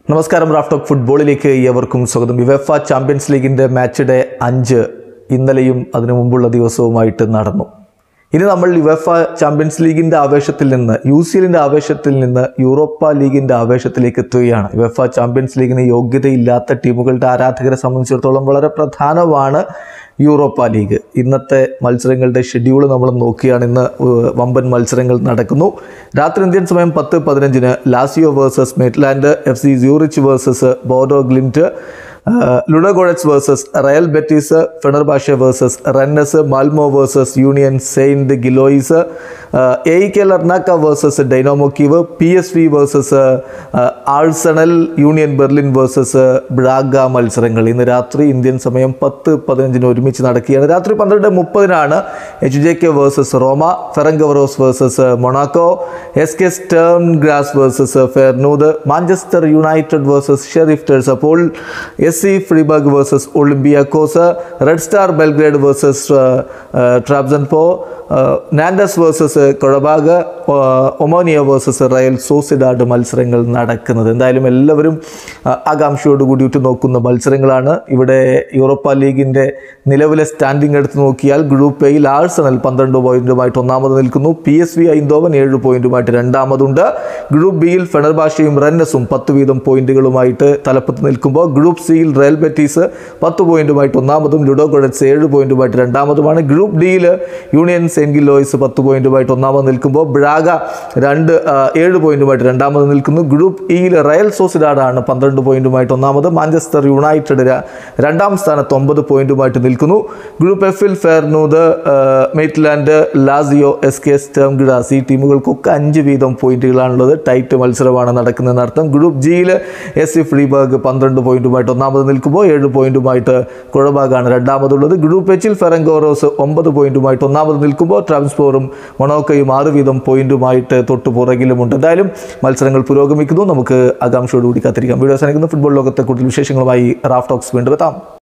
നമസ്കാരം റാഫ്റ്റോക്ക് ഫുട്ബോളിലേക്ക് ഏവർക്കും സ്വാഗതം യുവെഫ ചാമ്പ്യൻസ് ലീഗിൻ്റെ മാച്ച് ഡേ അഞ്ച് ഇന്നലെയും അതിനു മുമ്പുള്ള ദിവസവുമായിട്ട് നടന്നു ഇനി നമ്മൾ യുവെഫ ചാമ്പ്യൻസ് ലീഗിൻ്റെ ആവേശത്തിൽ നിന്ന് യു സി എല്ലിൻ്റെ ആവേശത്തിൽ നിന്ന് യൂറോപ്പ ലീഗിൻ്റെ ആവേശത്തിലേക്ക് എത്തുകയാണ് യുവെഫ ചാമ്പ്യൻസ് ലീഗിന് യോഗ്യതയില്ലാത്ത ടീമുകളുടെ ആരാധകരെ സംബന്ധിച്ചിടത്തോളം വളരെ പ്രധാനമാണ് യൂറോപ്പ ലീഗ് ഇന്നത്തെ മത്സരങ്ങളുടെ ഷെഡ്യൂൾ നമ്മൾ നോക്കുകയാണ് ഇന്ന് ഏഹ്, വമ്പൻ മത്സരങ്ങൾ നടക്കുന്നു രാത്രി ഇന്ത്യൻ സമയം പത്ത് പതിനഞ്ചിന് Lazio versus Midtjylland F C Zurich versus Bodo Glimt Ludogorets versus Real Betis Fenerbahce versus Rennes Malmo versus Union Saint Gilloise A K Larnaca versus Dynamo Kyiv P S V versus Arsenal Union Berlin versus Braga മത്സരങ്ങൾ ഇന്ന് രാത്രി Indian സമയം പത്ത് പതിനഞ്ചിന് ഒരുമിച്ച് നടക്കുകയാണ് രാത്രി പന്ത്രണ്ട് മുപ്പതിനാണ് H J K versus Roma Ferencvaros versus Monaco S K Sturm Graz versus Feyenoord Manchester United versus Sheriff അപ്പോൾ S C Freiburg versus Olympiacos Red Star Belgrade versus Trabzonspor Nantes versus Qarabag Omonia versus Real Sociedad മത്സരങ്ങൾ നടക്കുന്നത് എന്തായാലും എല്ലാവരും ആ, ആകാംക്ഷയോട് കൂടിയിട്ട് നോക്കുന്ന മത്സരങ്ങളാണ് ഇവിടെ യൂറോപ്പ ലീഗിൻ്റെ നിലവിലെ സ്റ്റാൻഡിംഗ് എടുത്ത് നോക്കിയാൽ ഗ്രൂപ്പ് എയിൽ ആഴ്സണൽ പന്ത്രണ്ട് പോയിന്റുമായിട്ട് ഒന്നാമത് നിൽക്കുന്നു പി എസ് വി ഐന്തോവൻ ഏഴ് പോയിന്റുമായിട്ട് രണ്ടാമതുണ്ട് ഗ്രൂപ്പ് ബിയിൽ ഫെണർബാഷയും റന്നസും പത്ത് വീതം പോയിന്റുകളുമായിട്ട് തലപ്പത്ത് നിൽക്കുമ്പോൾ ഗ്രൂപ്പ് സിയിൽ റയൽ ബെറ്റീസ് പത്ത് പോയിന്റുമായിട്ട് ഒന്നാമതും ലുഡോ ഗൊഡറ്റ്സ് ഏഴ് പോയിന്റുമായിട്ട് രണ്ടാമതുമാണ് ഗ്രൂപ്പ് ഡിയിൽ യൂണിയൻ സെൻറ്റ് ഗിലോയ്സ് പത്ത് പോയിന്റുമായിട്ട് ഒന്നാമത് നിൽക്കുമ്പോൾ ബ്രാഗ രണ്ട് ആ, ഏഴ് പോയിന്റുമായിട്ട് രണ്ടാമത് നിൽക്കുന്നു ഗ്രൂപ്പ് ഇയിൽ റയൽ സോസിഡാഡാണ് പന്ത്രണ്ട് പോയിന്റുമായിട്ട് ഒന്നാമത് മാഞ്ചസ്റ്റർ യുണൈറ്റഡ് ര- രണ്ടാം സ്ഥാനത്ത് ഒമ്പത് പോയിന്റുമായിട്ട് നിൽക്കുന്നു ഗ്രൂപ്പ് എഫിൽ Feyenoord Midtjylland Lazio S K Sturm Graz ഈ ടീമുകൾക്കൊക്കെ അഞ്ച് വീതം പോയിന്റുകളാണുള്ളത് ടൈറ്റ് മത്സരമാണ് നടക്കുന്നതെന്ന് അർത്ഥം ഗ്രൂപ്പ് ജിയിൽ എസ് സി ഫ്രീബർഗ് പന്ത്രണ്ട് പോയിന്റുമായിട്ട് ഒന്നാമത് നിൽക്കുമ്പോൾ ഏഴ് പോയിന്റുമായിട്ട് കുഴബാഗാണ് രണ്ടാമതുള്ളത് ഗ്രൂപ്പ് എച്ചിൽ ഫെറങ്കോറോസ് ഒമ്പത് പോയിന്റുമായിട്ട് ഒന്നാമത് നിൽക്കുമ്പോൾ ട്രാൻസ്പോറും മൊണോക്കയും ആറ് വീതം പോയിന്റുമായിട്ട് തൊട്ട് പുറകിലുമുണ്ട് എന്തായാലും മത്സരങ്ങൾ പുരോഗമിക്കുന്നു നമുക്ക് ആകാംക്ഷയോടുകൂടി കാത്തിരിക്കാം വീഡിയോ അവസാനിക്കുന്ന ഫുട്ബോൾ ലോകത്തെ കൂടുതൽ വിശേഷങ്ങളുമായി റാഫ് ടോക്സ് വീണ്ടും എത്താം